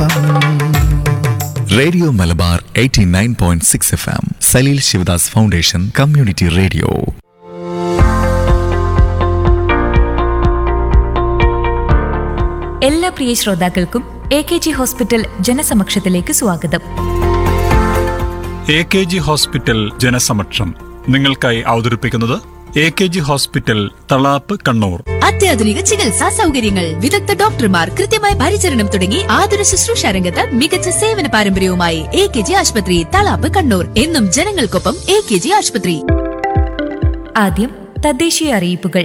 F radio Malabar 89.6 F M Saleel Sivadas foundation community radio എല്ലാ പ്രിയ ശ്രോതാക്കൾക്കും എ കെ ജി ഹോസ്പിറ്റൽ ജനസമക്ഷത്തിലേക്ക് സ്വാഗതം എ കെ ജി ഹോസ്പിറ്റൽ ജനസമക്ഷം നിങ്ങൾക്കായി അവതരിപ്പിക്കുന്നത് A K G hospital Thalap Kannur അത്യാധുനിക ചികിത്സാ സൗകര്യങ്ങൾ വിദഗ്ധ ഡോക്ടർമാർ കൃത്യമായ പരിചരണം തുടങ്ങി ആതുര ശുശ്രൂഷ രംഗത്ത് മികച്ച സേവന പാരമ്പര്യവുമായി എ കെ ജി ആശുപത്രി തളാപ്പ് കണ്ണൂർ എന്നും ജനങ്ങൾക്കൊപ്പം എ കെ ജി ആശുപത്രി ആദ്യം തദ്ദേശീയ അറിയിപ്പുകൾ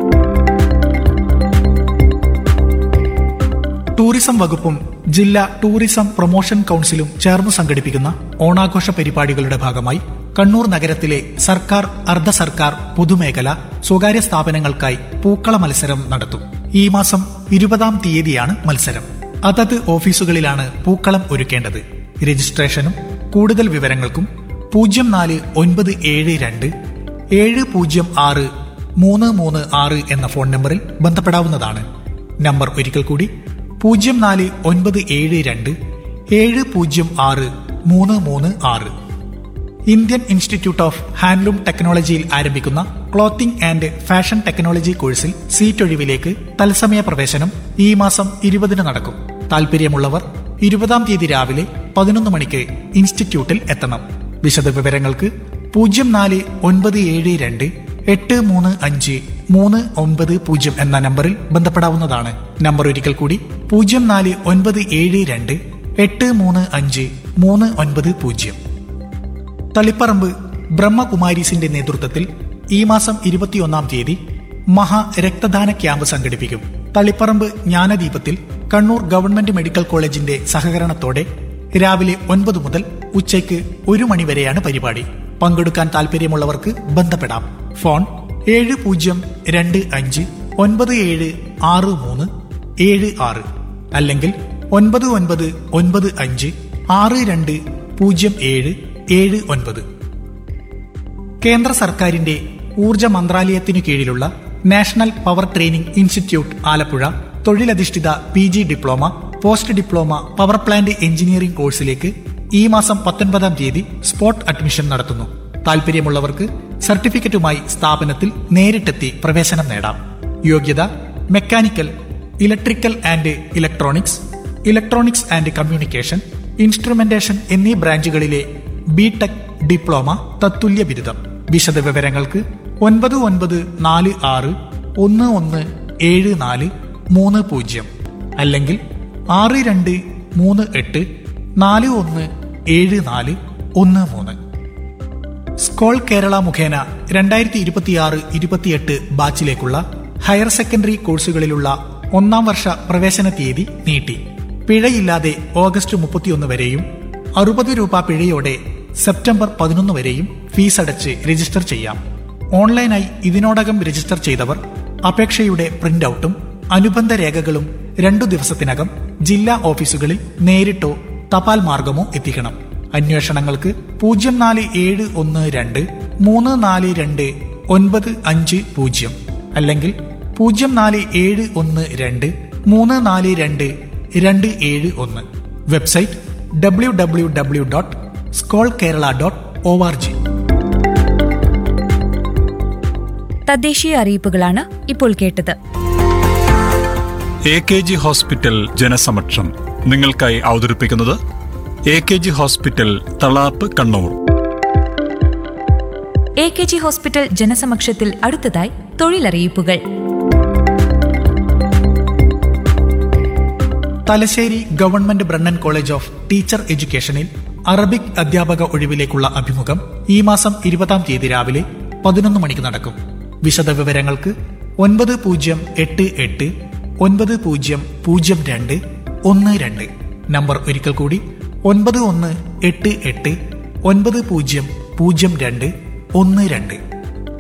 ടൂറിസം വകുപ്പും ജില്ലാ ടൂറിസം പ്രൊമോഷൻ കൌൺസിലും ചേർന്ന് സംഘടിപ്പിക്കുന്ന ഓണാഘോഷ പരിപാടികളുടെ ഭാഗമായി കണ്ണൂർ നഗരത്തിലെ സർക്കാർ അർദ്ധ സർക്കാർ പൊതുമേഖല സ്വകാര്യ സ്ഥാപനങ്ങൾക്കായി പൂക്കള മത്സരം നടത്തും ഈ മാസം ഇരുപതാം തീയതിയാണ് മത്സരം അതത് ഓഫീസുകളിലാണ് പൂക്കളം ഒരുക്കേണ്ടത് രജിസ്ട്രേഷനും കൂടുതൽ വിവരങ്ങൾക്കും പൂജ്യം നാല് ഒൻപത് ഏഴ് രണ്ട് ഏഴ് പൂജ്യം ആറ് മൂന്ന് മൂന്ന് ആറ് എന്ന ഫോൺ നമ്പറിൽ ബന്ധപ്പെടാവുന്നതാണ് നമ്പർ ഒരിക്കൽ കൂടി പൂജ്യം നാല് ഒൻപത് ഏഴ് രണ്ട് ഏഴ് പൂജ്യം ആറ് മൂന്ന് മൂന്ന് ആറ് ഇന്ത്യൻ ഇൻസ്റ്റിറ്റ്യൂട്ട് ഓഫ് ഹാൻഡ്ലൂം ടെക്നോളജിയിൽ ആരംഭിക്കുന്ന ക്ലോത്തിംഗ് ആൻഡ് ഫാഷൻ ടെക്നോളജി കോഴ്സിൽ സീറ്റ് ഒഴിവിലേക്ക് തത്സമയ പ്രവേശനം ഈ മാസം ഇരുപതിന് നടക്കും താൽപര്യമുള്ളവർ ഇരുപതാം തീയതി രാവിലെ പതിനൊന്ന് മണിക്ക് ഇൻസ്റ്റിറ്റ്യൂട്ടിൽ എത്തണം വിശദവിവരങ്ങൾക്ക് പൂജ്യം നാല് ഒൻപത് ഏഴ് രണ്ട് എട്ട് മൂന്ന് അഞ്ച് മൂന്ന് ഒൻപത് പൂജ്യം എന്ന നമ്പറിൽ ബന്ധപ്പെടാവുന്നതാണ് നമ്പർ ഒരിക്കൽ കൂടി പൂജ്യം നാല് ഒൻപത് ഏഴ് രണ്ട് എട്ട് മൂന്ന് അഞ്ച് മൂന്ന് ഒൻപത് പൂജ്യം തളിപ്പറമ്പ് ബ്രഹ്മകുമാരീസിന്റെ നേതൃത്വത്തിൽ ഈ മാസം ഇരുപത്തിയൊന്നാം തീയതി മഹാ രക്തദാന ക്യാമ്പ് സംഘടിപ്പിക്കും തളിപ്പറമ്പ് ജ്ഞാനദീപത്തിൽ കണ്ണൂർ ഗവൺമെന്റ് മെഡിക്കൽ കോളേജിന്റെ സഹകരണത്തോടെ രാവിലെ ഒൻപത് മുതൽ ഉച്ചയ്ക്ക് ഒരു മണിവരെയാണ് പരിപാടി പങ്കെടുക്കാൻ താൽപര്യമുള്ളവർക്ക് ബന്ധപ്പെടാം ഫോൺ ഏഴ് പൂജ്യം രണ്ട് അഞ്ച് ഒൻപത് ഏഴ് ആറ് മൂന്ന് ഏഴ് ആറ് അല്ലെങ്കിൽ ഒൻപത് ഒൻപത് ഒൻപത് അഞ്ച് ആറ് രണ്ട് പൂജ്യം ഏഴ് ഏഴ് ഒൻപത് കേന്ദ്ര സർക്കാരിന്റെ ഊർജ മന്ത്രാലയത്തിനു കീഴിലുള്ള National Power Training Institute Alappuzha തൊഴിലധിഷ്ഠിത P G diploma post diploma power plant engineering കോഴ്സിലേക്ക് ഈ മാസം പത്തൊൻപതാം തീയതി സ്പോട്ട് അഡ്മിഷൻ നടത്തുന്നു താൽപര്യമുള്ളവർക്ക് സർട്ടിഫിക്കറ്റുമായി സ്ഥാപനത്തിൽ നേരിട്ടെത്തി പ്രവേശനം നേടാം യോഗ്യത mechanical electrical and electronics electronics and communication instrumentation എന്നീ ബ്രാഞ്ചുകളിലെ ബി ടെക് ഡിപ്ലോമ തത്തുല്യ ബിരുദം വിശദവിവരങ്ങൾക്ക് ഒൻപത് ഒൻപത് നാല് ആറ് ഒന്ന് ഒന്ന് ഏഴ് നാല് മൂന്ന് പൂജ്യം അല്ലെങ്കിൽ ആറ് രണ്ട് മൂന്ന് എട്ട് നാല് ഒന്ന് ഏഴ് നാല് ഒന്ന് മൂന്ന് സ്കോൾ കേരള മുഖേന രണ്ടായിരത്തി ഇരുപത്തിയാറ് ഇരുപത്തിയെട്ട് ബാച്ചിലേക്കുള്ള ഹയർ സെക്കൻഡറി കോഴ്സുകളിലുള്ള ഒന്നാം വർഷ പ്രവേശന തീയതി നീട്ടി പിഴയില്ലാതെ ഓഗസ്റ്റ് മുപ്പത്തിയൊന്ന് വരെയും അറുപത് രൂപ പിഴയോടെ സെപ്റ്റംബർ പതിനൊന്ന് വരെയും ഫീസ് അടച്ച് രജിസ്റ്റർ ചെയ്യാം ഓൺലൈനായി ഇതിനോടകം രജിസ്റ്റർ ചെയ്തവർ അപേക്ഷയുടെ പ്രിന്റ് ഔട്ടും അനുബന്ധ രേഖകളും രണ്ടു ദിവസത്തിനകം ജില്ലാ ഓഫീസുകളിൽ നേരിട്ടോ തപാൽ മാർഗമോ എത്തിക്കണം അന്വേഷണങ്ങൾക്ക് പൂജ്യം നാല് ഏഴ് ഒന്ന് രണ്ട് മൂന്ന് നാല് രണ്ട് ഒൻപത് അഞ്ച് പൂജ്യം അല്ലെങ്കിൽ പൂജ്യം നാല് ഏഴ് ഒന്ന് രണ്ട് മൂന്ന് നാല് രണ്ട് രണ്ട് ഏഴ് ഒന്ന് website W W W dot Scole Kerala dot O R G തദ്ദേശീയ അറിയിപ്പുകളാണ് ഇപ്പോൾ കേട്ടത് എ കെ ജി ഹോസ്പിറ്റൽ ജനസമക്ഷം നിങ്ങൾക്കായി അവതരിപ്പിക്കുന്നത് A K G hospital Thalap Kannur A K G hospital ജനസമക്ഷത്തിൽ അടുത്തതായി തൊഴിലറിയിപ്പുകൾ Thalassery government Brennen college of teacher എഡ്യൂക്കേഷനിൽ അറബിക് അധ്യാപക ഒഴിവിലേക്കുള്ള അഭിമുഖം ഈ മാസം ഇരുപതാം തീയതി രാവിലെ പതിനൊന്ന് മണിക്ക് നടക്കും വിശദവിവരങ്ങൾക്ക് ഒൻപത് പൂജ്യം എട്ട് എട്ട് ഒൻപത് പൂജ്യം പൂജ്യം രണ്ട് ഒന്ന് രണ്ട് നമ്പർ ഒരിക്കൽ കൂടി ഒൻപത് ഒന്ന് എട്ട് എട്ട് ഒൻപത് പൂജ്യം പൂജ്യം രണ്ട് ഒന്ന് രണ്ട്